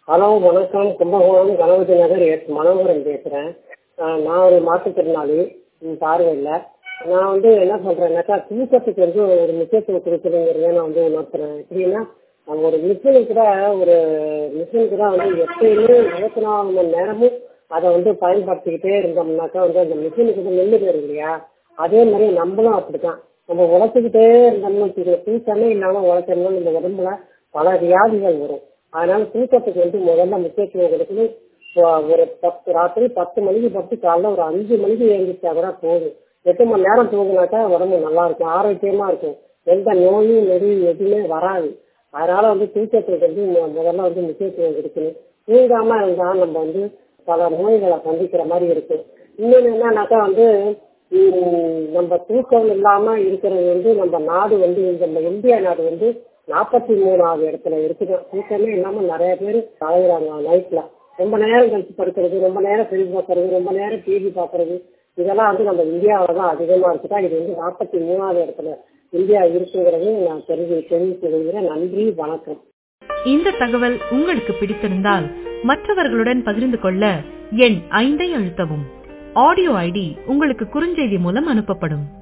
hello வணக்கம் Kumbakonam Ganapathi Nagar S Manoharan பேசுகிறேன் நான் ஒரு மாற்றுத்திறனாளி ம், பார்வை இல்லை நான் வந்து என்ன சொல்கிறேன்னாக்கா தூக்கத்துக்கு வந்து ஒரு முக்கியத்துவம் கொடுக்குறேங்கிறத நான் வந்து உணர்த்துறேன் எப்படின்னா நம்ம ஒரு மிஷினு கூட ஒரு மிஷின் கூட வந்து எப்பயுமே இருபத்தி நாலு மணி நேரமும் அதை வந்து பயன்படுத்திக்கிட்டே இருந்தோம்னாக்கா வந்து அந்த மிஷினுக்கு வந்து நின்று போயிடும் இல்லையா அதே மாதிரி நம்மளும் அப்படிதான் நம்ம உழைச்சிக்கிட்டே இருந்தோம்னு வச்சுக்கோ தூக்கமே இல்லாமல் உழைச்சோம்னா நம்ம உடம்புல பல வியாதிகள் வரும் அதனால தூக்கத்துக்கு வந்து முதல்ல முக்கியத்துவம் கொடுக்கணும் இப்போ ஒரு பத்து ராத்திரி பத்து மணிக்கு பத்து காலைல ஒரு அஞ்சு மணிக்கு எழுந்திரிச்சா கூட போதும் எட்டு மணி நேரம் தூங்கினாக்கா உடம்பு நல்லா இருக்கும் ஆரோக்கியமா இருக்கும் எந்த நோயும் நொடி எதுவுமே வராது அதனால வந்து தூக்கத்துக்கு வந்து மு- முதல்ல வந்து முக்கியத்துவம் கொடுக்கணும் தூங்காம இருந்தா நம்ம வந்து பல நோய்களை சந்திக்கிற மாதிரி இருக்கு இன்னொன்று என்னன்னாக்கா வந்து ம், நம்ம தூக்கம் இல்லாம இருக்கிறது வந்து நம்ம நாடு வந்து நம்ம இந்தியா நாடு வந்து நாற்பத்தி மூணாவது இடத்துல இருக்குது தூக்கமே இல்லாம நிறைய பேர் அலைகிறாங்க நைட்ல ரொம்ப நேரம் கழிச்சு படுக்கிறது ரொம்ப நேரம் செல் பார்க்கறது ரொம்ப நேரம் டிவி பார்க்கறது இதெல்லாம் வந்து நம்ம இந்தியாவில் தான் அதிகமா இருக்குதா இது வந்து நாற்பத்தி மூணாவது இடத்துல இந்தியா இருக்குங்கிறது நான் தெரிவி தெரிவித்து கொள்கிறேன் நன்றி வணக்கம் இந்த தகவல் உங்களுக்கு பிடித்திருந்தால் மற்றவர்களுடன் பகிர்ந்து கொள்ள எண் ஐந்தை அழுத்தவும் ஆடியோ ஐடி உங்களுக்கு குறுஞ்செய்தி மூலம் அனுப்பப்படும்